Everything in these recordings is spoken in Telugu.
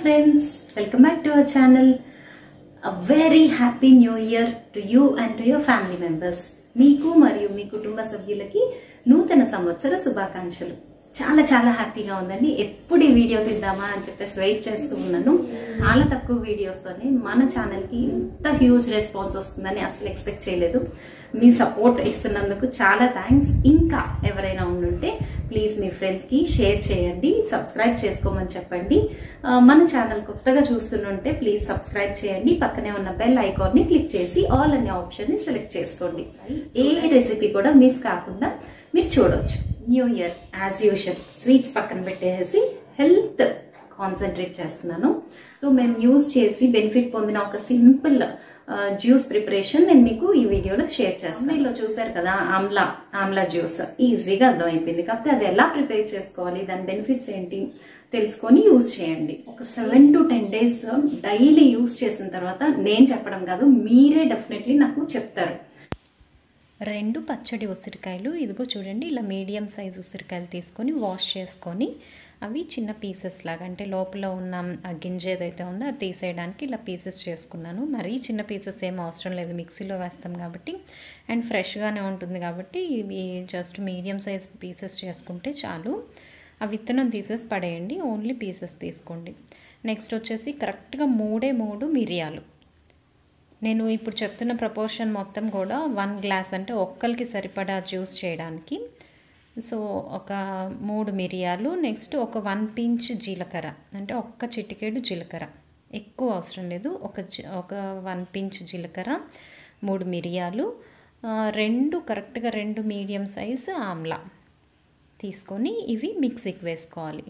friends welcome back to our channel a very happy new year to you and to your family members మీకు మరియు మీ కుటుంబ సభ్యులకి నూతన సంవత్సర శుభాకాంక్షలు చాలా చాలా హ్యాపీగా ఉందండి ఎప్పుడు ఈ వీడియో తీద్దామా అని చెప్పేసి వెయిట్ చేస్తూ ఉన్నాను చాలా తక్కువ వీడియోస్తోనే మన ఛానల్కి ఇంత హ్యూజ్ రెస్పాన్స్ వస్తుందని అసలు ఎక్స్పెక్ట్ చేయలేదు మీ సపోర్ట్ ఇస్తున్నందుకు చాలా థ్యాంక్స్ ఇంకా ఎవరైనా ఉండుంటే ప్లీజ్ మీ ఫ్రెండ్స్కి షేర్ చేయండి సబ్స్క్రైబ్ చేసుకోమని చెప్పండి ఆ, మన ఛానల్ కొత్తగా చూస్తుంటే ప్లీజ్ సబ్స్క్రైబ్ చేయండి పక్కనే ఉన్న బెల్ ఐకాన్ని క్లిక్ చేసి ఆల్ అనే ఆప్షన్ని సెలెక్ట్ చేసుకోండి ఏ రెసిపీ కూడా మిస్ కాకుండా మీరు చూడొచ్చు new year as usual sweets పక్కన పెట్టేసి హెల్త్ కాన్సన్ట్రేట్ చేస్తున్నాను సో మేము యూజ్ చేసి బెనిఫిట్ పొందిన ఒక సింపుల్ జ్యూస్ ప్రిపరేషన్ నేను మీకు ఈ వీడియోలో షేర్ చేస్తాను దీనిలో చూసారు కదా ఆమ్లా ఆమ్లా జ్యూస్ ఈజీగా అర్థమైపోయింది కాకపోతే అది ఎలా ప్రిపేర్ చేసుకోవాలి దాని బెనిఫిట్స్ ఏంటి తెలుసుకొని యూజ్ చేయండి ఒక seven to ten days daily use చేసిన తర్వాత నేను చెప్పడం కాదు మీరే డెఫినెట్లీ నాకు చెప్తారు రెండు పచ్చడి ఉసిరికాయలు ఇదిగో చూడండి ఇలా మీడియం సైజ్ ఉసిరికాయలు తీసుకొని వాష్ చేసుకొని అవి చిన్న పీసెస్ లాగా అంటే లోపల ఉన్న ఆ గింజ ఏదైతే ఉందో అది తీసేయడానికి ఇలా పీసెస్ చేసుకున్నాను మరీ చిన్న పీసెస్ ఏం అవసరం లేదు మిక్సీలో వేస్తాం కాబట్టి అండ్ ఫ్రెష్గానే ఉంటుంది కాబట్టి ఇవి జస్ట్ మీడియం సైజ్ పీసెస్ చేసుకుంటే చాలు ఆ విత్తనం తీసేసి పడేయండి ఓన్లీ పీసెస్ తీసుకోండి నెక్స్ట్ వచ్చేసి కరెక్ట్గా మూడే మూడు మిరియాలు నేను ఇప్పుడు చెప్తున్న ప్రపోర్షన్ మొత్తం కూడా వన్ గ్లాస్ అంటే ఒక్కరికి సరిపడా జ్యూస్ చేయడానికి సో ఒక మూడు మిరియాలు నెక్స్ట్ ఒక వన్ పించ్ జీలకర్ర అంటే ఒక్క చిటికేడు జీలకర్ర ఎక్కువ అవసరం లేదు ఒక జి- ఒక వన్ పించ్ జీలకర్ర మూడు మిరియాలు ఆ, రెండు కరెక్ట్గా రెండు మీడియం సైజ్ ఆమ్లా తీసుకొని ఇవి మిక్సీకి వేసుకోవాలి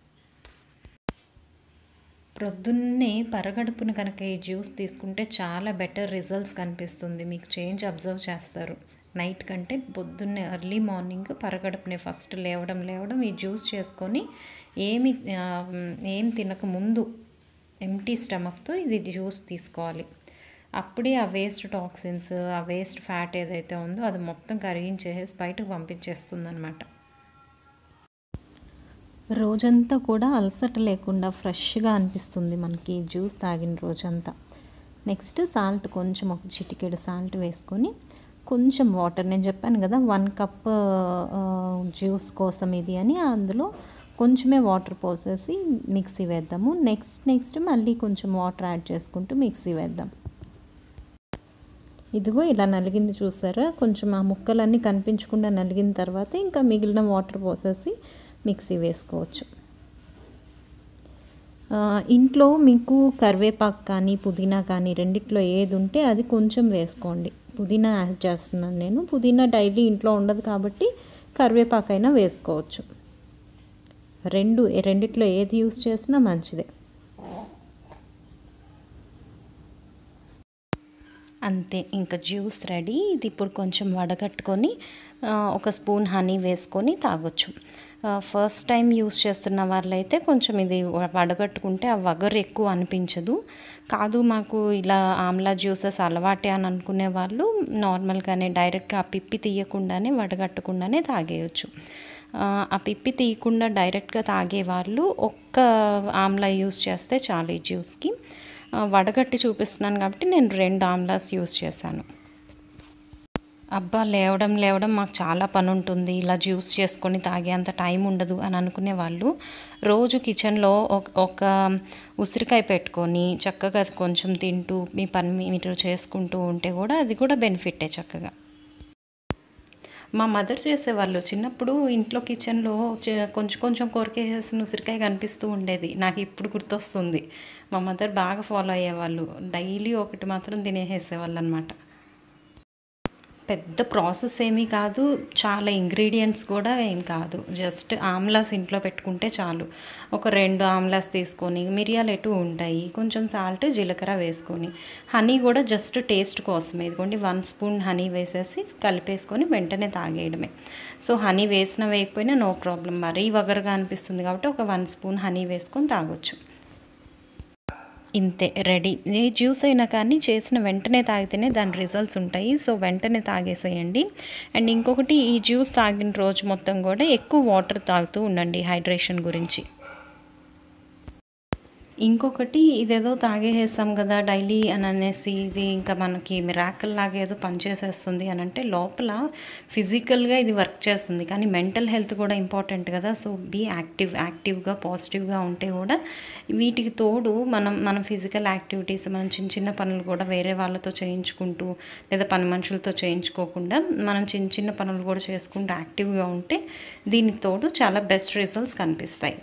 ప్రొద్దున్నే పరగడుపున కనుక ఈ జ్యూస్ తీసుకుంటే చాలా బెటర్ రిజల్ట్స్ కనిపిస్తుంది మీకు చేంజ్ అబ్జర్వ్ చేస్తారు నైట్ కంటే పొద్దున్నే ఎర్లీ మార్నింగ్ పరగడుపునే ఫస్ట్ లేవడం లేవడం ఈ జ్యూస్ చేసుకొని ఏమి ఆ, ఏం తినక ముందు ఎంటీ స్టమక్తో ఇది జ్యూస్ తీసుకోవాలి అప్పుడే ఆ వేస్ట్ టాక్సిన్స్ ఆ వేస్ట్ ఫ్యాట్ ఏదైతే ఉందో అది మొత్తం కరిగించేసి బయటకు పంపించేస్తుంది అనమాట రోజంతా కూడా అలసట లేకుండా ఫ్రెష్గా అనిపిస్తుంది మనకి జ్యూస్ తాగిన రోజంతా నెక్స్ట్ సాల్ట్ కొంచెం ఒక చిటికెడు సాల్ట్ వేసుకొని కొంచెం వాటర్ నేను చెప్పాను కదా వన్ కప్ జ్యూస్ కోసం ఇది అని అందులో కొంచెమే వాటర్ పోసేసి మిక్సీ వేద్దాము నెక్స్ట్ నెక్స్ట్ మళ్ళీ కొంచెం వాటర్ యాడ్ చేసుకుంటూ మిక్సీ వేద్దాం ఇదిగో ఇలా నలిగింది చూసారా కొంచెం ఆ ముక్కలన్నీ కనిపించకుండా నలిగిన తర్వాత ఇంకా మిగిలిన వాటర్ పోసేసి మిక్సీ వేసుకోవచ్చు ఆ, ఇంట్లో మీకు కరివేపాకు కానీ పుదీనా కానీ రెండిట్లో ఏది ఉంటే అది కొంచెం వేసుకోండి పుదీనా యాడ్ చేస్తున్నాను నేను పుదీనా డైలీ ఇంట్లో ఉండదు కాబట్టి కరివేపాకు అయినా వేసుకోవచ్చు రెండు రెండిట్లో ఏది యూస్ చేసినా మంచిదే అంతే ఇంకా జ్యూస్ రెడీ ఇది ఇప్పుడు కొంచెం వడగట్టుకొని ఆ, ఒక స్పూన్ హనీ వేసుకొని తాగొచ్చు ఆ, ఫస్ట్ టైం యూస్ చేస్తున్న వాళ్ళైతే కొంచెం ఇది వ- వడగట్టుకుంటే ఆ వగరు ఎక్కువ అనిపించదు కాదు మాకు ఇలా ఆమ్లా జ్యూసెస్ అలవాటే అని అనుకునే వాళ్ళు నార్మల్గానే డైరెక్ట్గా ఆ పిప్పి తీయకుండానే వడగట్టకుండానే తాగేయచ్చు ఆ, ఆ పిప్పి తీయకుండా డైరెక్ట్గా తాగే వాళ్ళు ఒక్క ఆమ్లా యూస్ చేస్తే చాలు ఈ జ్యూస్కి ఆ, వడగట్టి చూపిస్తున్నాను కాబట్టి నేను రెండు ఆమ్లాస్ యూస్ చేశాను అబ్బా లేవడం లేవడం మాకు చాలా పని ఉంటుంది ఇలా జ్యూస్ చేసుకొని తాగే అంత టైం ఉండదు అని అనుకునే వాళ్ళు రోజు కిచెన్లో ఒక ఒక ఉసిరికాయ పెట్టుకొని చక్కగా అది కొంచెం తింటూ మీ పని మీరు చేసుకుంటూ ఉంటే కూడా అది కూడా బెనిఫిటే చక్కగా మా మదర్ చేసేవాళ్ళు చిన్నప్పుడు ఇంట్లో కిచెన్లో చే- కొంచెం కొంచెం కొరికేసిన ఉసిరికాయ కనిపిస్తూ ఉండేది నాకు ఇప్పుడు గుర్తొస్తుంది మా మదర్ బాగా ఫాలో అయ్యేవాళ్ళు డైలీ ఒకటి మాత్రం తినేసేసేవాళ్ళు అనమాట పెద్ద ప్రాసెస్ ఏమీ కాదు చాలా ఇంగ్రీడియంట్స్ కూడా ఏం కాదు జస్ట్ ఆమ్లాస్ ఇంట్లో పెట్టుకుంటే చాలు ఒక రెండు ఆమ్లాస్ తీసుకొని మిరియాలు ఎటు ఉంటాయి కొంచెం సాల్ట్ జీలకర్ర వేసుకొని హనీ కూడా జస్ట్ టేస్ట్ కోసమే ఇదిగోండి వన్ స్పూన్ హనీ వేసేసి కలిపేసుకొని వెంటనే తాగేయడమే సో హనీ వేసినా వేయకపోయినా నో ప్రాబ్లం మరీ వగరగా అనిపిస్తుంది కాబట్టి ఒక వన్ స్పూన్ హనీ వేసుకొని తాగొచ్చు ఇంతే రెడీ ఏ జ్యూస్ అయినా కానీ చేసిన వెంటనే తాగితేనే దాని రిజల్ట్స్ ఉంటాయి సో వెంటనే తాగేసేయండి అండ్ ఇంకొకటి ఈ జ్యూస్ తాగిన రోజు మొత్తం కూడా ఎక్కువ వాటర్ తాగుతూ ఉండండి హైడ్రేషన్ గురించి ఇంకొకటి ఇదేదో తాగేసేస్తాం కదా డైలీ అని అనేసి ఇది ఇంకా మనకి మిరాకల్ లాగా ఏదో పనిచేసేస్తుంది అని అంటే లోపల ఫిజికల్గా ఇది వర్క్ చేస్తుంది కానీ మెంటల్ హెల్త్ కూడా ఇంపార్టెంట్ కదా సో బీ యాక్టివ్ యాక్టివ్గా పాజిటివ్గా ఉంటే కూడా వీటికి తోడు మనం మనం ఫిజికల్ యాక్టివిటీస్ మనం చిన్న చిన్న పనులు కూడా వేరే వాళ్ళతో చేయించుకుంటూ లేదా పని మనుషులతో చేయించుకోకుండా మనం చిన్న చిన్న పనులు కూడా చేసుకుంటూ యాక్టివ్గా ఉంటే దీనికి తోడు చాలా బెస్ట్ రిజల్ట్స్ కనిపిస్తాయి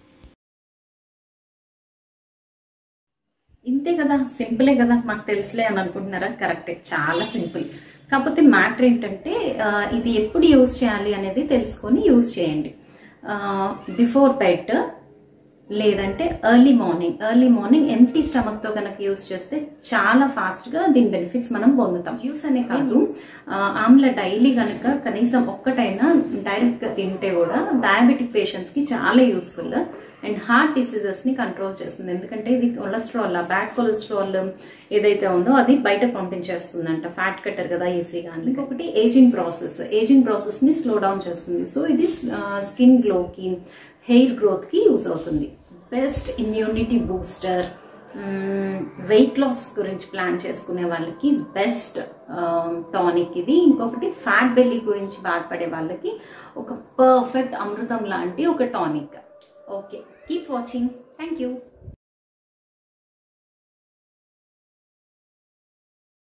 ఇంతే కదా సింపులే కదా మాకు తెలుసులే అని అనుకుంటున్నారా కరెక్టే చాలా సింపుల్ కాకపోతే మ్యాటర్ ఏంటంటే ఆ, ఇది ఎప్పుడు యూజ్ చేయాలి అనేది తెలుసుకొని యూజ్ చేయండి బిఫోర్ బెడ్ లేదంటే early morning early morning empty stomach తో కనుక యూస్ చేస్తే చాలా ఫాస్ట్ గా దీని బెనిఫిట్స్ మనం పొందుతాం జ్యూస్ అనే కాదు ఆ, ఆమ్ల డైలీ కనుక కనీసం ఒక్కటైనా డైరెక్ట్ గా తింటే కూడా డయాబెటిక్ పేషెంట్స్ కి చాలా యూస్ఫుల్ అండ్ హార్ట్ డిసీజెస్ ని కంట్రోల్ చేస్తుంది ఎందుకంటే ఇది కొలెస్ట్రాల్ బ్యాడ్ కొలెస్ట్రాల్ ఏదైతే ఉందో అది బయట పంపించేస్తుందంట ఫ్యాట్ కట్టర్ కదా ఈజీగా ఇంకొకటి ఏజింగ్ ప్రాసెస్ ఏజింగ్ ప్రాసెస్ ని స్లో డౌన్ చేస్తుంది సో ఇది స్కిన్ గ్లోకి హెయిర్ గ్రోత్ కి యూస్ అవుతుంది best immunity booster weight loss గురించి ప్లాన్ చేసుకునే వాళ్ళకి బెస్ట్ టానిక్ ఇది ఇంకొకటి ఫ్యాట్ బెల్లీ గురించి బాధపడే వాళ్ళకి ఒక పర్ఫెక్ట్ అమృతం లాంటి ఒక tonic okay keep watching thank you